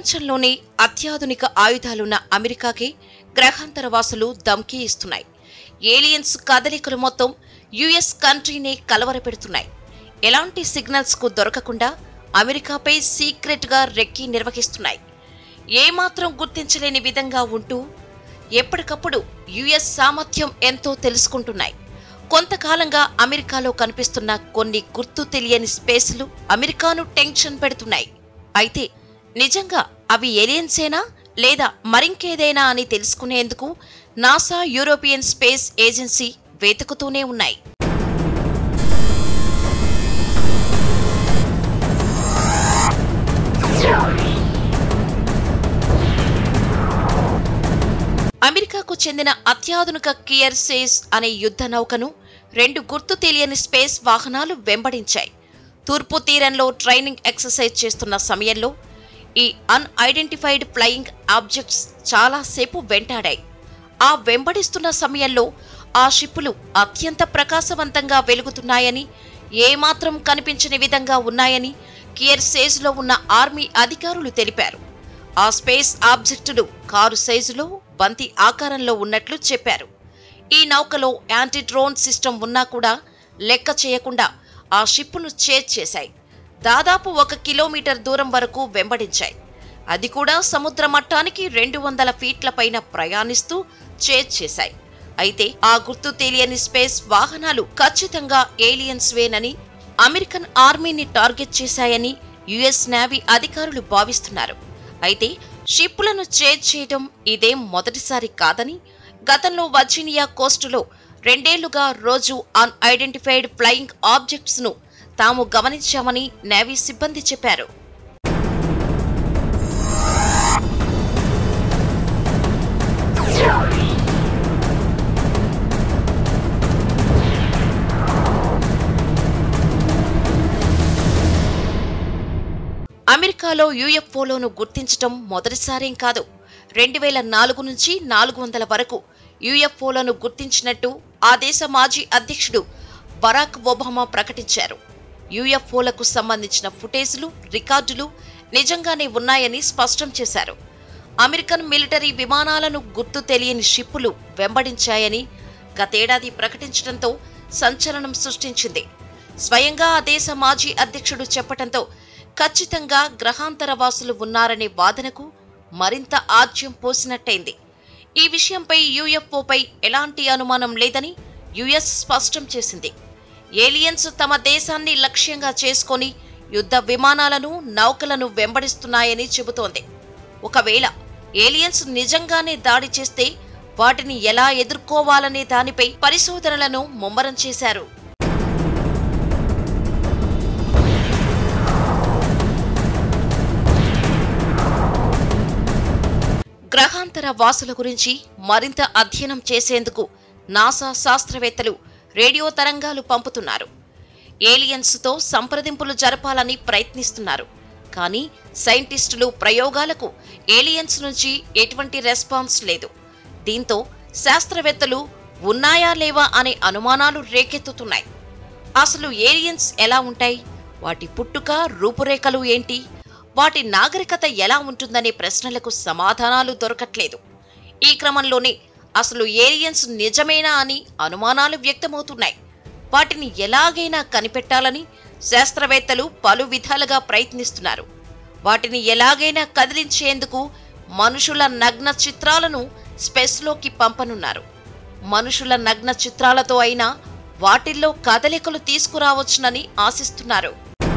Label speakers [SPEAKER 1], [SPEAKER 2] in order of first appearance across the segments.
[SPEAKER 1] ప్రపంచంలోనే అత్యాధునిక ఆయుధాలున్న అమెరికాకి గ్రహాంతర వాసులు ధమ్కీ ఇస్తున్నాయి ఏలియన్స్ కదలికలు మొత్తం యుఎస్ కంట్రీనే కలవరపెడుతున్నాయి ఎలాంటి సిగ్నల్స్ కు దొరకకుండా అమెరికాపై సీక్రెట్ గా రెక్కి నిర్వహిస్తున్నాయి ఏమాత్రం గుర్తించలేని విధంగా ఉంటూ ఎప్పటికప్పుడు యుఎస్ సామర్థ్యం ఎంతో తెలుసుకుంటున్నాయి కొంతకాలంగా అమెరికాలో కనిపిస్తున్న కొన్ని గుర్తు తెలియని స్పేస్లు అమెరికాను టెన్షన్ పెడుతున్నాయి అయితే నిజంగా అవి ఏలియన్సేనా లేదా మరింకేదైనా అని తెలుసుకునేందుకు నాసా యూరోపియన్ స్పేస్ ఏజెన్సీ వెతుకుతూనే ఉన్నాయి అమెరికాకు చెందిన అత్యాధునిక కియర్ సేస్ అనే యుద్ధ నౌకను రెండు గుర్తు తెలియని స్పేస్ వాహనాలు వెంబడించాయి తూర్పు తీరంలో ట్రైనింగ్ ఎక్సర్సైజ్ చేస్తున్న సమయంలో ఈ అన్ఐడెంటిఫైడ్ ఫ్లయింగ్ ఆబ్జెక్ట్స్ చాలాసేపు వెంటాడాయి ఆ వెంబడిస్తున్న సమయంలో ఆ షిప్పులు అత్యంత ప్రకాశవంతంగా వెలుగుతున్నాయని ఏమాత్రం కనిపించని విధంగా ఉన్నాయని కియర్ సేజ్లో ఉన్న ఆర్మీ అధికారులు తెలిపారు ఆ స్పేస్ ఆబ్జెక్టులు కారు సైజులో బంతి ఆకారంలో ఉన్నట్లు చెప్పారు ఈ నౌకలో యాంటీ డ్రోన్ సిస్టమ్ ఉన్నా కూడా లెక్క చేయకుండా ఆ షిప్పును చేజ్ చేశాయి దాదాపు ఒక కిలోమీటర్ దూరం వరకు వెంబడించాయి అది కూడా సముద్ర మట్టానికి రెండు వందల ఫీట్ల పైన ప్రయాణిస్తూ చేజ్ చేశాయి అయితే ఆ గుర్తు తెలియని స్పేస్ వాహనాలు ఖచ్చితంగా ఏలియన్స్ వేనని అమెరికన్ ఆర్మీని టార్గెట్ చేశాయని యుఎస్ నేవీ అధికారులు భావిస్తున్నారు అయితే షిప్పులను చేజ్ చేయడం ఇదేం మొదటిసారి కాదని గతంలో వర్జీనియా కోస్టులో రెండేళ్లుగా రోజు అన్ఐడెంటిఫైడ్ ఫ్లయింగ్ ఆబ్జెక్ట్స్ ను తాము గమనించామని నేవీ సిబ్బంది చెప్పారు అమెరికాలో యుఎఫ్ఓలను గుర్తించటం మొదటిసారేం కాదు రెండు వేల నాలుగు నుంచి నాలుగు వందల వరకు యుఎఫ్ఓలను గుర్తించినట్టు ఆ దేశ మాజీ అధ్యక్షుడు బరాక్ ఒబామా ప్రకటించారు యుఎఫ్ఓలకు సంబంధించిన ఫుటేజ్లు రికార్డులు నిజంగానే ఉన్నాయని స్పష్టం చేశారు అమెరికన్ మిలిటరీ విమానాలను గుర్తు తెలియని షిప్పులు వెంబడించాయని గతేడాది ప్రకటించడంతో సంచలనం సృష్టించింది స్వయంగా ఆ దేశ మాజీ అధ్యక్షుడు చెప్పటంతో ఖచ్చితంగా గ్రహాంతర వాసులు ఉన్నారనే వాదనకు మరింత ఆజ్యం పోసినట్టయింది ఈ విషయంపై యుఎఫ్ఓపై ఎలాంటి అనుమానం లేదని యుఎస్ స్పష్టం చేసింది ఏలియన్స్ తమ దేశాన్ని లక్ష్యంగా చేసుకొని యుద్ధ విమానాలను నౌకలను వెంబడిస్తున్నాయని చెబుతోంది ఒకవేళ ఏలియన్స్ నిజంగానే దాడి చేస్తే వాటిని ఎలా ఎదుర్కోవాలనే దానిపై పరిశోధనలను ముమ్మరం చేశారు గ్రహాంతర వాసుల గురించి మరింత అధ్యయనం చేసేందుకు నాసా శాస్త్రవేత్తలు రేడియో తరంగాలు పంపుతున్నారు ఏలియన్స్తో సంప్రదింపులు జరపాలని ప్రయత్నిస్తున్నారు కానీ సైంటిస్టులు ప్రయోగాలకు ఏలియన్స్ నుంచి ఎటువంటి రెస్పాన్స్ లేదు దీంతో శాస్త్రవేత్తలు ఉన్నాయా లేవా అనే అనుమానాలు రేకెత్తుతున్నాయి అసలు ఏలియన్స్ ఎలా ఉంటాయి వాటి పుట్టుక రూపురేఖలు ఏంటి వాటి నాగరికత ఎలా ఉంటుందనే ప్రశ్నలకు సమాధానాలు దొరకట్లేదు ఈ క్రమంలోనే అసలు ఏలియన్స్ నిజమేనా అని అనుమానాలు వ్యక్తమవుతున్నాయి వాటిని ఎలాగైనా కనిపెట్టాలని శాస్త్రవేత్తలు పలు విధాలుగా ప్రయత్నిస్తున్నారు వాటిని ఎలాగైనా కదిలించేందుకు మనుషుల నగ్న చిత్రాలను స్పేస్లోకి పంపనున్నారు మనుషుల నగ్న చిత్రాలతో అయినా వాటిల్లో కదలికలు తీసుకురావచ్చునని ఆశిస్తున్నారు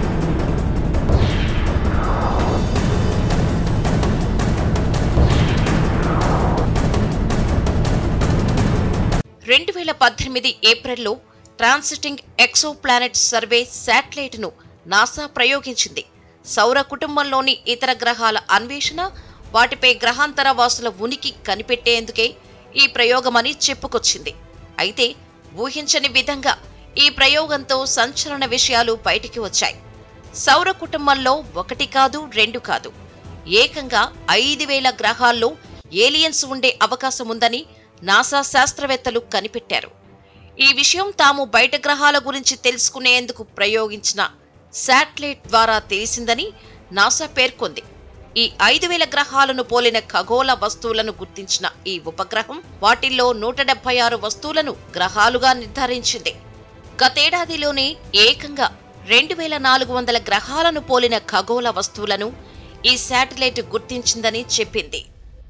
[SPEAKER 1] రెండు వేల పద్దెనిమిది ఏప్రిల్లో ట్రాన్సిటింగ్ ఎక్సో ప్లానెట్ సర్వే శాటిలైట్ను నాసా ప్రయోగించింది సౌర కుటుంబంలోని ఇతర గ్రహాల అన్వేషణ వాటిపై గ్రహాంతర వాసుల ఉనికి కనిపెట్టేందుకే ఈ ప్రయోగమని చెప్పుకొచ్చింది అయితే ఊహించని విధంగా ఈ ప్రయోగంతో సంచలన విషయాలు బయటికి వచ్చాయి సౌర కుటుంబంలో ఒకటి కాదు రెండు కాదు ఏకంగా ఐదు వేల గ్రహాల్లో ఏలియన్స్ ఉండే అవకాశం ఉందని నాసా శాస్త్రవేత్తలు కనిపెట్టారు ఈ విషయం తాము బయట గ్రహాల గురించి తెలుసుకునేందుకు ప్రయోగించిన శాటిలైట్ ద్వారా తెలిసిందని నాసా పేర్కొంది ఈ ఐదు వేల గ్రహాలను పోలిన ఖగోళ వస్తువులను గుర్తించిన ఈ ఉపగ్రహం వాటిల్లో నూట డెబ్బై ఆరు వస్తువులను గ్రహాలుగా నిర్ధారించింది గతేడాదిలోనే ఏకంగా రెండు వేల నాలుగు వందల గ్రహాలను పోలిన ఖగోళ వస్తువులను ఈ శాటిలైట్ గుర్తించిందని చెప్పింది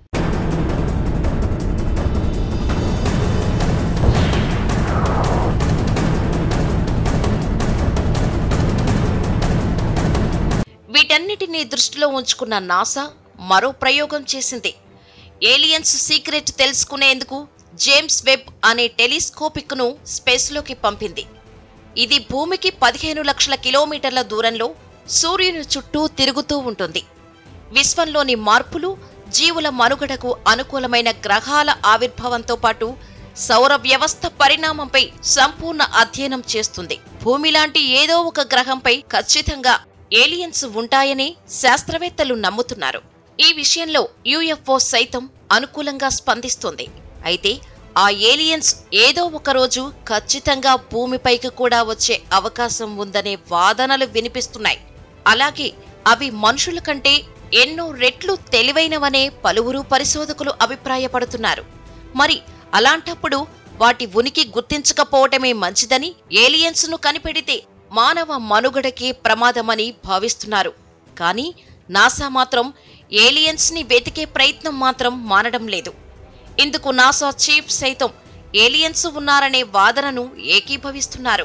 [SPEAKER 1] వీటన్నిటినీ దృష్టిలో ఉంచుకున్న నాసా మరో ప్రయోగం చేసింది ఏలియన్స్ సీక్రెట్ తెలుసుకునేందుకు జేమ్స్ వెబ్ అనే టెలిస్కోపిక్ ను స్పేస్లోకి పంపింది ఇది భూమికి పదిహేను లక్షల కిలోమీటర్ల దూరంలో సూర్యుని చుట్టూ తిరుగుతూ ఉంటుంది విశ్వంలోని మార్పులు జీవుల మనుగడకు అనుకూలమైన గ్రహాల ఆవిర్భావంతో పాటు సౌర వ్యవస్థ పరిణామంపై సంపూర్ణ అధ్యయనం చేస్తుంది భూమి లాంటి ఏదో ఒక గ్రహంపై ఖచ్చితంగా ఏలియన్స్ ఉంటాయని శాస్త్రవేత్తలు నమ్ముతున్నారు ఈ విషయంలో యుఎఫ్ఓ సైతం అనుకూలంగా స్పందిస్తుంది అయితే ఆ ఏలియన్స్ ఏదో ఒక రోజు ఖచ్చితంగా భూమిపైకి కూడా వచ్చే అవకాశం ఉందనే వాదనలు వినిపిస్తున్నాయి అలాగే అవి మనుషుల కంటే ఎన్నో రెట్లు తెలివైనవనే పలువురు పరిశోధకులు అభిప్రాయపడుతున్నారు మరి అలాంటప్పుడు వాటి ఉనికి గుర్తించకపోవటమే మంచిదని ఏలియన్స్ ను కనిపెడితే మానవ మనుగడకే ప్రమాదమని భావిస్తున్నారు కానీ నాసా మాత్రం ఏలియన్స్ ని వెతికే ప్రయత్నం మాత్రం మానడం లేదు ఇందుకు నాసా చీఫ్ సైతం ఏలియన్స్ ఉన్నారనే వాదనను ఏకీభవిస్తున్నారు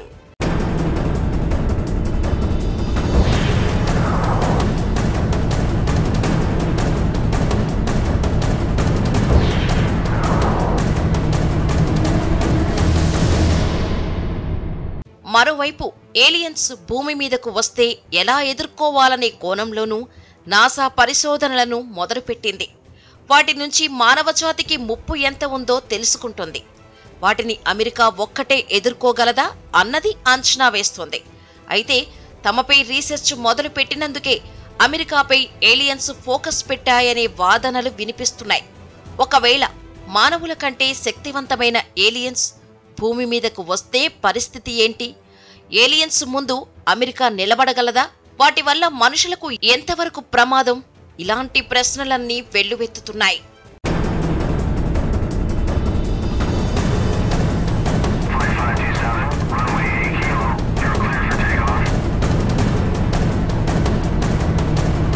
[SPEAKER 1] మరోవైపు ఏలియన్స్ భూమి మీదకు వస్తే ఎలా ఎదుర్కోవాలనే కోణంలోనూ నాసా పరిశోధనలను మొదలుపెట్టింది వాటి నుంచి మానవజాతికి ముప్పు ఎంత ఉందో తెలుసుకుంటుంది వాటిని అమెరికా ఒక్కటే ఎదుర్కోగలదా అన్నది అంచనా వేస్తోంది అయితే తమపై రీసెర్చ్ మొదలు పెట్టినందుకే అమెరికాపై ఏలియన్స్ ఫోకస్ పెట్టాయనే వాదనలు వినిపిస్తున్నాయి ఒకవేళ మానవుల కంటే శక్తివంతమైన ఏలియన్స్ భూమి మీదకు వస్తే పరిస్థితి ఏంటి ఏలియన్స్ ముందు అమెరికా నిలబడగలదా వాటి వల్ల మనుషులకు ఎంతవరకు ప్రమాదం ఇలాంటి ప్రశ్నలన్నీ వెల్లువెత్తుతున్నాయి